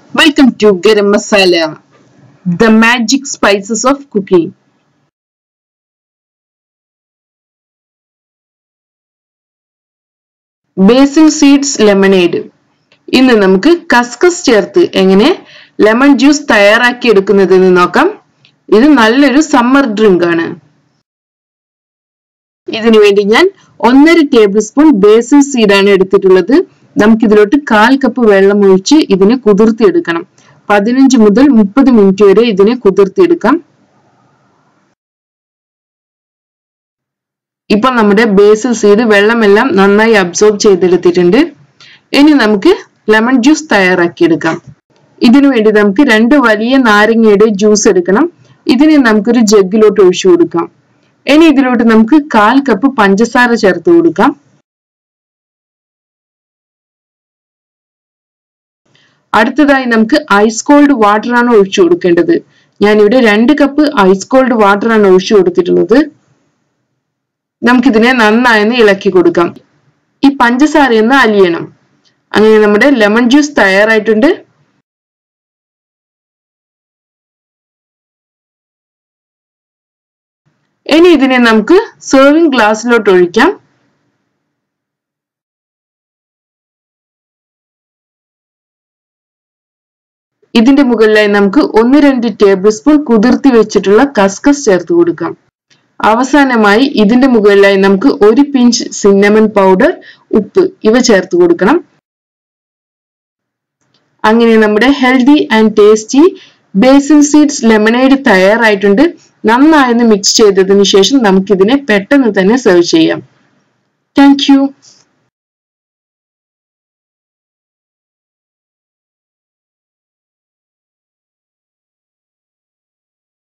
Welcome to Garam Masala, the magic spices of cooking. Basil seeds lemonade ഇന്ന് നമുക്ക് കസ്കസ് ചേർത്ത് എങ്ങനെ ലെമൺ ജ്യൂസ് തയ്യാറാക്കി എടുക്കുന്നതെന്ന് നോക്കാം ഇത് നല്ലൊരു സമ്മർ ഡ്രിങ്ക് ആണ് ഇതിനു വേണ്ടി ഞാൻ ഒന്നര ടേബിൾ സ്പൂൺ ബേസിൽ സീഡാണ് എടുത്തിട്ടുള്ളത് നമുക്ക് ഇതിലോട്ട് കാൽ കപ്പ് വെള്ളം ഒഴിച്ച് ഇതിനെ കുതിർത്തിയെടുക്കണം പതിനഞ്ച് മുതൽ മുപ്പത് മിനിറ്റ് വരെ ഇതിനെ കുതിർത്തിയെടുക്കാം ഇപ്പൊ നമ്മുടെ ബേസിൽ സീഡ് വെള്ളമെല്ലാം നന്നായി അബ്സോർബ് ചെയ്തെടുത്തിട്ടുണ്ട് ഇനി നമുക്ക് ലെമൺ ജ്യൂസ് തയ്യാറാക്കിയെടുക്കാം ഇതിനു വേണ്ടി നമുക്ക് രണ്ട് വലിയ നാരങ്ങയുടെ ജ്യൂസ് എടുക്കണം ഇതിനെ നമുക്കൊരു ജഗ്ഗിലോട്ട് ഒഴിച്ചു കൊടുക്കാം ഇനി ഇതിലോട്ട് നമുക്ക് കാൽ കപ്പ് പഞ്ചസാര ചേർത്ത് കൊടുക്കാം അടുത്തതായി നമുക്ക് ഐസ് കോൾഡ് വാട്ടർ ആണ് ഒഴിച്ചു കൊടുക്കേണ്ടത് ഞാൻ ഇവിടെ രണ്ട് കപ്പ് ഐസ് കോൾഡ് വാട്ടർ ആണ് ഒഴിച്ചു കൊടുത്തിട്ടുള്ളത് നമുക്കിതിനെ നന്നായി ഇളക്കി കൊടുക്കാം ഈ പഞ്ചസാര ഒന്ന് അലിയണം അങ്ങനെ നമ്മുടെ ലെമൺ ജ്യൂസ് തയ്യാറായിട്ടുണ്ട് ഇനി ഇതിനെ നമുക്ക് സെർവിംഗ് ഗ്ലാസ്സിലോട്ട് ഒഴിക്കാം ഇതിന്റെ മുകളിലായി നമുക്ക് ഒന്ന് രണ്ട് ടേബിൾ സ്പൂൺ കുതിർത്തി വെച്ചിട്ടുള്ള കസ്കസ് ചേർത്ത് കൊടുക്കാം അവസാനമായി ഇതിന്റെ മുകളിലായി നമുക്ക് ഒരു പിഞ്ച് സിന്നമൺ പൗഡർ ഉപ്പ് ഇവ ചേർത്ത് കൊടുക്കണം അങ്ങനെ നമ്മുടെ healthy and tasty basil seeds lemonade തയ്യാറായിട്ടുണ്ട് നന്നായി മിക്സ് ചെയ്തതിനു ശേഷം നമുക്കിതിനെ പെട്ടെന്ന് തന്നെ സെർവ് ചെയ്യാം താങ്ക്